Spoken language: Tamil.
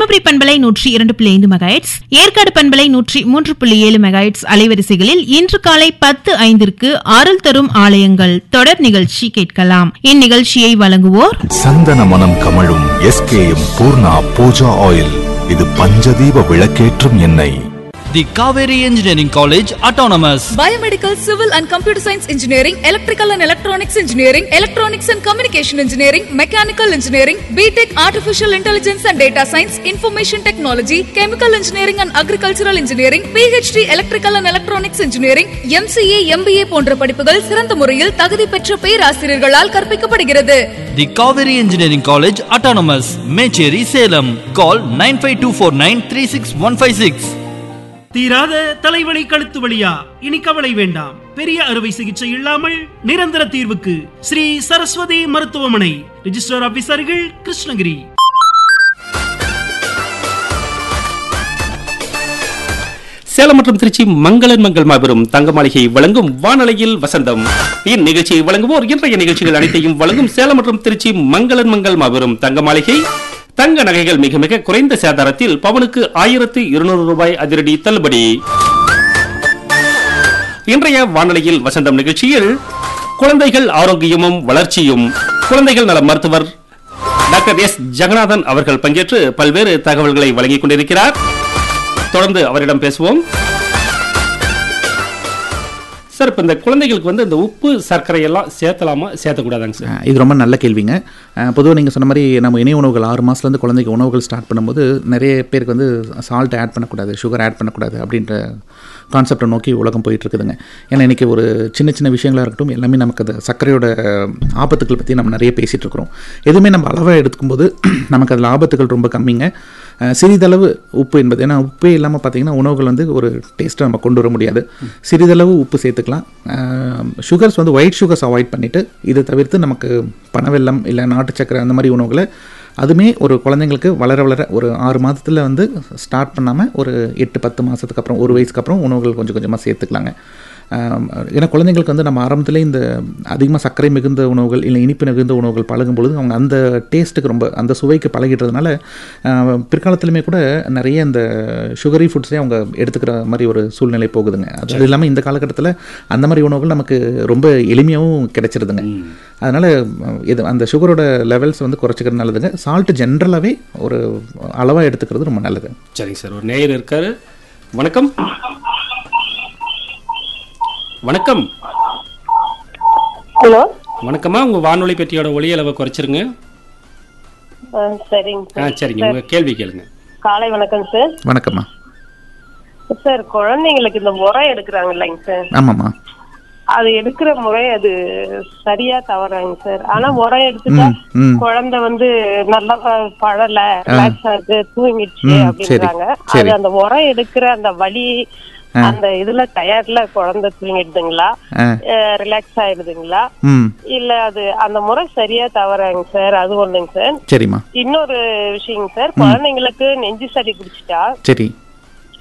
தருமபுரி பண்பலை நூற்றி இரண்டு புள்ளி ஐந்து மெகாஹெட்ஸ் ஏற்காடு பண்பலை நூற்றி மூன்று புள்ளி ஏழு மெகாஹெட்ஸ் அலைவரிசைகளில் இன்று காலை பத்து ஐந்திற்கு அருள் தரும் ஆலயங்கள் தொடர் நிகழ்ச்சி கேட்கலாம் இந்நிகழ்ச்சியை வழங்குவோர் சந்தன மனம் கமழும் எஸ்கேஎம் பூர்ணா பூஜா ஆயில் இது பஞ்சதீப விளக்கேற்றும் எண்ணெய் The Kaveri Engineering College Autonomous. Biomedical, Civil and Computer Science Engineering, Electrical and Electronics Engineering, Electronics and Communication Engineering, Mechanical Engineering, BTech Artificial Intelligence and Data Science, Information Technology, Chemical Engineering and Agricultural Engineering, PhD Electrical and Electronics Engineering, MCA, MBA போன்ற படிப்புகள் சிறந்த முறையில் தகுதி பெற்ற பேராசிரியர்களால் கற்பிக்கப்படுகிறது The Kaveri Engineering College Autonomous. Mecheri Salem. Call 95249 தீராத தலைவலி கழுத்து வலியா இனி கவலை வேண்டாம் பெரிய அறுவை சிகிச்சை இல்லாமல் நிரந்தர தீர்வுக்கு ஸ்ரீ சரஸ்வதி மருத்துவமனை ரிஜிஸ்டர் ஆபீசர்கள் கிருஷ்ணகிரி சேலம் மற்றும் திருச்சி மங்களன் மங்கள் மாபெரும் தங்க மாளிகை வழங்கும் வானொலியில் வசந்தம் இந்நிகழ்ச்சியை வழங்குவோர் இன்றைய நிகழ்ச்சிகள் அனைத்தையும் வழங்கும் சேலம் மற்றும் திருச்சி மங்களன் மங்கள் மாபெரும் தங்க மாளிகை தங்க நகைகள் மிக மிக குறைந்த சேதாரத்தில் பவனுக்கு ஆயிரத்து இருநூறு ரூபாய் அதிரடி தள்ளுபடி இன்றைய வானொலியில் வசந்தம் நிகழ்ச்சியில் குழந்தைகள் ஆரோக்கியமும் வளர்ச்சியும் குழந்தைகள் நல மருத்துவர் டாக்டர் எஸ் ஜெகநாதன் அவர்கள் பங்கேற்று பல்வேறு தகவல்களை வழங்கிக் கொண்டிருக்கிறார் தொடர்ந்து அவரிடம் பேசுவோம் சார் இப்போ இந்த குழந்தைகளுக்கு வந்து இந்த உப்பு சர்க்கரை எல்லாம் சேர்த்தலாமா சேர்த்தக்கூடாதாங்க சார் அஹ் இது ரொம்ப நல்ல கேள்விங்க பொதுவாக நீங்கள் சொன்ன மாதிரி நம்ம இணை உணவுகள் ஆறு மாதத்துலேருந்து குழந்தைக்கு உணவுகள் ஸ்டார்ட் பண்ணும்போது நிறைய பேருக்கு வந்து சால்ட் ஆட் பண்ணக்கூடாது சுகர் ஆட் பண்ணக்கூடாது அப்படின்ற கான்செப்டை நோக்கி உலகம் போயிட்டு இருக்குதுங்க ஏன்னா இன்றைக்கி ஒரு சின்ன சின்ன விஷயங்களாக இருக்கட்டும் எல்லாமே நமக்கு அந்த சர்க்கரையோட ஆபத்துக்கள் பற்றி நம்ம நிறைய பேசிகிட்டு இருக்கிறோம் எதுவுமே நம்ம அளவாக எடுத்துக்கும்போது நமக்கு அதில் ஆபத்துகள் ரொம்ப கம்மிங்க அஹ் சிறிதளவு உப்பு என்பது ஏன்னா உப்பே இல்லாமல் பார்த்தீங்கன்னா உணவுகள் வந்து ஒரு டேஸ்ட்டை நம்ம கொண்டு வர முடியாது சிறிதளவு உப்பு சேர்த்துக்கலாம் சுகர்ஸ் வந்து ஒயிட் சுகர்ஸ் அவாய்ட் பண்ணிவிட்டு இதை தவிர்த்து நமக்கு பனவெல்லம் இல்லை நாட்டு சக்கரை அந்த மாதிரி உணவுகளை அதுவுமே ஒரு குழந்தைங்களுக்கு வளர வளர ஒரு ஆறு மாதத்தில் வந்து ஸ்டார்ட் பண்ணாமல் ஒரு எட்டு பத்து மாதத்துக்கு அப்புறம் ஒரு வயசுக்கு அப்புறம் உணவுகள் கொஞ்சம் கொஞ்சமாக சேர்த்துக்கலாங்க ஆம், ஏன்னா குழந்தைங்களுக்கு வந்து நம்ம ஆரம்பத்திலே இந்த அதிகமாக சர்க்கரை மிகுந்த உணவுகள் இல்லை இனிப்பு மிகுந்த உணவுகள் பழகும் பொழுது அவங்க அந்த டேஸ்ட்டுக்கு ரொம்ப அந்த சுவைக்கு பழகிடுறதுனால ஆ, பிற்காலத்திலுமே கூட நிறைய இந்த சுகரி ஃபுட்ஸே அவங்க எடுத்துக்கிற மாதிரி ஒரு சூழ்நிலை போகுதுங்க அது இல்லாமல் இந்த காலகட்டத்தில் அந்த மாதிரி உணவுகள் நமக்கு ரொம்ப எளிமையாகவும் கிடைச்சிருதுங்க அதனால் இது அந்த சுகரோட லெவல்ஸ் வந்து குறைச்சிக்கிறது நல்லதுங்க சால்ட் ஜென்ரலாகவே ஒரு அளவாக எடுத்துக்கிறது ரொம்ப நல்லது சரிங்க சார் ஒரு நேயர் இருக்காரு வணக்கம் வணக்கம் ஹலோ வணக்கம்மா உங்க வானொலி பெட்டியோட ஒளி அளவை குறைச்சிருங்க ஆ, சரிங்க ஆ சார் சரிங்க உங்க கேள்வி கேளுங்க காலை வணக்கம் சார் வணக்கம்மா சார் குழந்தைங்களுக்கு இந்த உரம் எடுக்கிறாங்க இல்லைங்க சார் ஆமாம்மா அது எடுக்கிற முறை அது சரியா தவறாங்க சார் ஆனா உரம் எடுத்துட்டா ம், ம். குழந்தை வந்து நல்லா அஹ், பழல ரிலாக்ஸ் ஆகுது தூங்கிடுச்சு ம், அப்படின்றாங்க சரி, சரி. அது அந்த உரம் எடுக்கிற அந்த வலி அந்த இதுல டயர்ட்ல குழந்தை தூங்கிடுதுங்களா ஆ ரிலாக்ஸ் ஆயிடுதுங்களா ம் இல்ல அது அந்த முறை சரியா தவறாங்க சார் அது ஒண்ணுங்க சார் சரிம்மா இன்னொரு விஷயங்க சார் குழந்தைங்களுக்கு நெஞ்சு சளி குடிச்சிட்டா சரி